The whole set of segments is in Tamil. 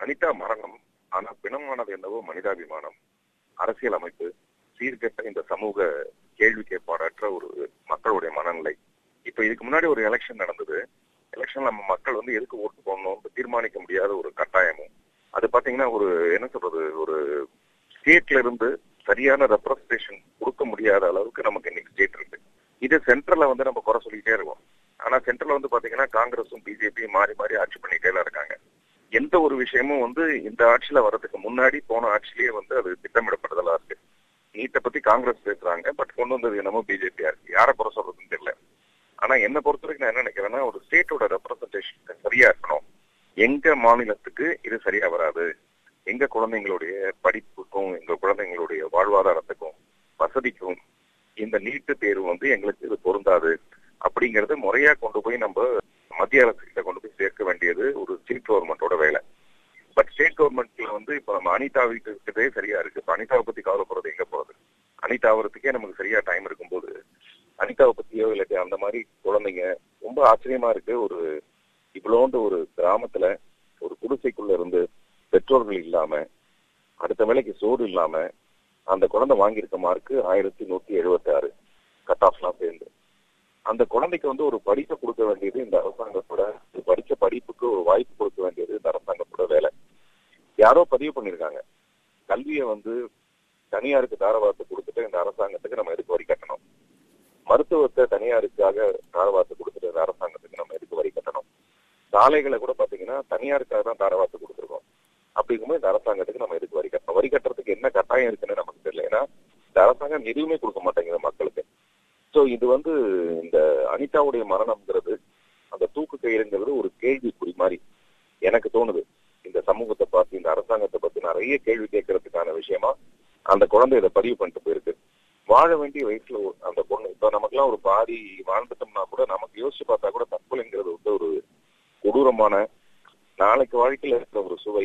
அனிதா மரணம் ஆனா பிணமானது என்னவோ மனிதாபிமானம் அரசியல் அமைப்பு சீர்கெட்ட இந்த சமூக கேள்வி கேட்பாடற்ற ஒரு மக்களுடைய மனநிலை இப்ப இதுக்கு முன்னாடி ஒரு எலெக்ஷன் நடந்தது எலெக்ஷன் நம்ம மக்கள் வந்து எதுக்கு ஓட்டு போடணும் தீர்மானிக்க முடியாத ஒரு கட்டாயமும் அது பாத்தீங்கன்னா ஒரு என்ன சொல்றது ஒரு ஸ்டேட்ல இருந்து சரியான ரெப்ரஸன்டேஷன் கொடுக்க முடியாத அளவுக்கு நமக்கு இன்னைக்கு ஸ்டேட் இருக்கு இது சென்ட்ரல்ல வந்து நம்ம குறை சொல்லிட்டே இருக்கோம் ஆனா சென்ட்ரல்ல வந்து பாத்தீங்கன்னா காங்கிரஸும் பிஜேபியும் மாறி மாறி ஆட்சி பண்ணிட்டே தான் இருக்காங்க எந்த ஒரு விஷயமும் வந்து இந்த ஆட்சியில வர்றதுக்கு முன்னாடி போன ஆட்சிலேயே வந்து அது திட்டமிடப்படுதலா இருக்கு நீட்டை பத்தி காங்கிரஸ் பேசுறாங்க பட் கொண்டு வந்தது என்னமோ பிஜேபியா இருக்கு யாரை குறை சொல்றதுன்னு தெரியல ஆனா என்ன பொறுத்த வரைக்கும் நான் என்ன நினைக்கிறேன்னா ஒரு ஸ்டேட்டோட ரெப்ரஸன்டேஷன் சரியா இருக்கணும் எங்க மாநிலத்துக்கு இது சரியா வராது எங்க குழந்தைங்களுடைய படிப்புக்கும் எங்க குழந்தைங்களுடைய வாழ்வாதாரத்துக்கும் வசதிக்கும் இந்த நீட்டு தேர்வு வந்து எங்களுக்கு இது பொருந்தாது அப்படிங்கறது முறையா கொண்டு போய் நம்ம மத்திய அரசு கிட்ட கொண்டு போய் சேர்க்க வேண்டியது ஒரு ஸ்டேட் கவர்மெண்டோட வேலை பட் ஸ்டேட் கவர்மெண்ட்ல வந்து இப்ப நம்ம அனிதா வீட்டுக்கிட்டே சரியா இருக்கு இப்ப அனிதாவை பத்தி கவலைப்படுறது எங்க போறது அனிதா ஆகிறதுக்கே நமக்கு சரியா டைம் இருக்கும்போது அனிதாவை பத்தியோ இல்லாட்டி அந்த மாதிரி குழந்தைங்க ரொம்ப ஆச்சரியமா இருக்கு ஒரு இவ்வளோண்டு ஒரு கிராமத்துல ஒரு குடிசைக்குள்ள இருந்து பெற்றோர்கள் இல்லாம அடுத்த வேலைக்கு சோறு இல்லாம அந்த குழந்தை வாங்கியிருக்க மார்க்கு ஆயிரத்தி நூத்தி எழுபத்தி ஆறு கட் ஆஃப்லாம் சேர்ந்து அந்த குழந்தைக்கு வந்து ஒரு படிப்பை கொடுக்க வேண்டியது இந்த அரசாங்கத்தோட படிச்ச படிப்புக்கு ஒரு வாய்ப்பு கொடுக்க வேண்டியது இந்த அரசாங்கத்தோட வேலை யாரோ பதிவு பண்ணிருக்காங்க கல்வியை வந்து தனியாருக்கு தாரவாரத்தை கொடுத்துட்டு இந்த அரசாங்கத்துக்கு நம்ம எதுக்கு வரி கட்டணும் மருத்துவத்தை தனியாருக்காக தாரவாரத்தை கொடுத்துட்டு இந்த அரசாங்கத்துக்கு நம்ம எதுக்கு வரி கட்டணும் சாலைகளை கூட பாத்தீங்கன்னா தனியாருக்காக தான் தாரவாரத்தை கொடுத்துருக்கோம் அப்படிங்கும்போது இந்த அரசாங்கத்துக்கு நம்ம எதுக்கு வரி கட்டணும் வரி கட்டுறதுக்கு என்ன கட்டாயம் இருக்குன்னு நமக்கு தெரியல ஏன்னா இந்த அரசாங்கம் எதுவுமே கொடுக்க மாட்டேங்குது மக்களுக்கு சோ இது வந்து இந்த அனிதாவுடைய மரணம்ங்கிறது அந்த தூக்கு கயிறுங்கிறது ஒரு கேள்விக்குறி மாதிரி எனக்கு தோணுது இந்த சமூகத்தை பார்த்து இந்த அரசாங்கத்தை பத்தி நிறைய கேள்வி கேட்கறதுக்கான விஷயமா அந்த குழந்தை இதை பதிவு பண்ணிட்டு போயிருக்கு வாழ வேண்டிய வயசுல ஒரு- அந்த பொண்ணு இப்ப நமக்கெல்லாம் ஒரு பாதி வாழ்ந்துட்டோம்னா கூட நமக்கு யோசிச்சு பார்த்தா கூட தற்கொலைங்கிறது வந்து ஒரு கொடூரமான நாளைக்கு வாழ்க்கையில இருக்கிற ஒரு சுவை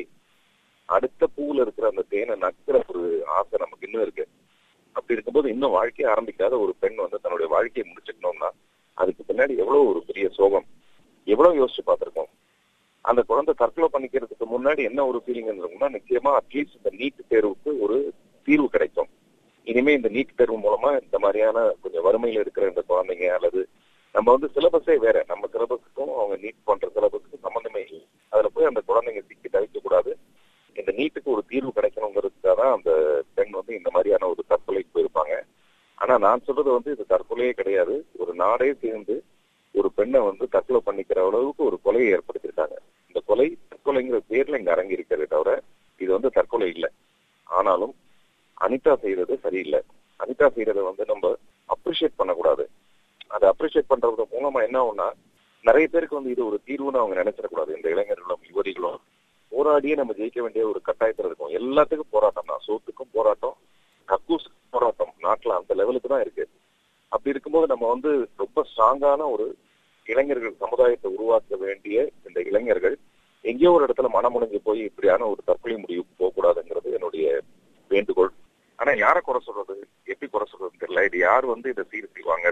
அடுத்த பூவுல இருக்கிற அந்த தேனை நக்கிற ஒரு ஆசை நமக்கு இன்னும் இருக்கு அப்படி இருக்கும்போது இன்னும் வாழ்க்கையை ஆரம்பிக்காத ஒரு பெண் வந்து தன்னுடைய வாழ்க்கையை முடிச்சுக்கணும்னா அதுக்கு பின்னாடி எவ்வளவு ஒரு பெரிய சோகம் எவ்வளவு யோசிச்சு பார்த்திருக்கோம் அந்த குழந்தை தற்கொலை பண்ணிக்கிறதுக்கு முன்னாடி என்ன ஒரு ஃபீலிங் இருந்திருக்கும்னா நிச்சயமா அட்லீஸ்ட் இந்த நீட் தேர்வுக்கு ஒரு தீர்வு கிடைக்கும் இனிமே இந்த நீட் தேர்வு மூலமா இந்த மாதிரியான கொஞ்சம் வறுமையில இருக்கிற இந்த குழந்தைங்க அல்லது நம்ம வந்து சிலபஸே வேற நம்ம சிலபஸுக்கும் அவங்க நீட் பண்ற சிலபஸுக்கும் சம்பந்தமே இல்லை அதுல போய் அந்த குழந்தைங்க சிக்கி தவிக்க கூடாது இந்த நீட்டுக்கு ஒரு தீர்வு கிடைக்கணுங்கிறதுக்காக தான் அந்த பெண் வந்து இந்த மாதிரியான ஒரு தற்கொலைக்கு போயிருப்பாங்க ஆனா நான் சொல்றது வந்து இது தற்கொலையே கிடையாது ஒரு நாடே சேர்ந்து ஒரு பெண்ணை வந்து தற்கொலை பண்ணிக்கிற அளவுக்கு ஒரு கொலையை ஏற்படுத்தியிருக்காங்க இந்த கொலை தற்கொலைங்கிற பேர்ல இங்க அரங்கி இருக்கிறதே தவிர இது வந்து தற்கொலை இல்லை ஆனாலும் அனிதா செய்யறது சரியில்லை அனிதா செய்யறதை வந்து நம்ம அப்ரிஷியேட் பண்ணக்கூடாது அதை அப்ரிஷியேட் பண்றது மூலமா என்ன ஆகும்னா நிறைய பேருக்கு வந்து இது ஒரு தீர்வுன்னு அவங்க நினைச்சிடக்கூடாது இந்த இளைஞர்களும் யுவதிகளும் போராடியே நம்ம ஜெயிக்க வேண்டிய ஒரு கட்டாயத்துல இருக்கும் எல்லாத்துக்கும் போராட்டம் தான் சோத்துக்கும் போராட்டம் கக்கூஸுக்கும் போராட்டம் நாட்டுல அந்த லெவலுக்கு தான் இருக்கு அப்படி இருக்கும்போது நம்ம வந்து ரொம்ப ஸ்ட்ராங்கான ஒரு இளைஞர்கள் சமுதாயத்தை உருவாக்க வேண்டிய இந்த இளைஞர்கள் எங்கேயோ ஒரு இடத்துல மனமுடைஞ்சு போய் இப்படியான ஒரு தற்கொலை முடிவுக்கு போகக்கூடாதுங்கிறது என்னுடைய வேண்டுகோள் ஆனா யாரை குறை சொல்றது எப்படி குறை சொல்றதுன்னு தெரியல இது யார் வந்து இதை சீர் செய்வாங்க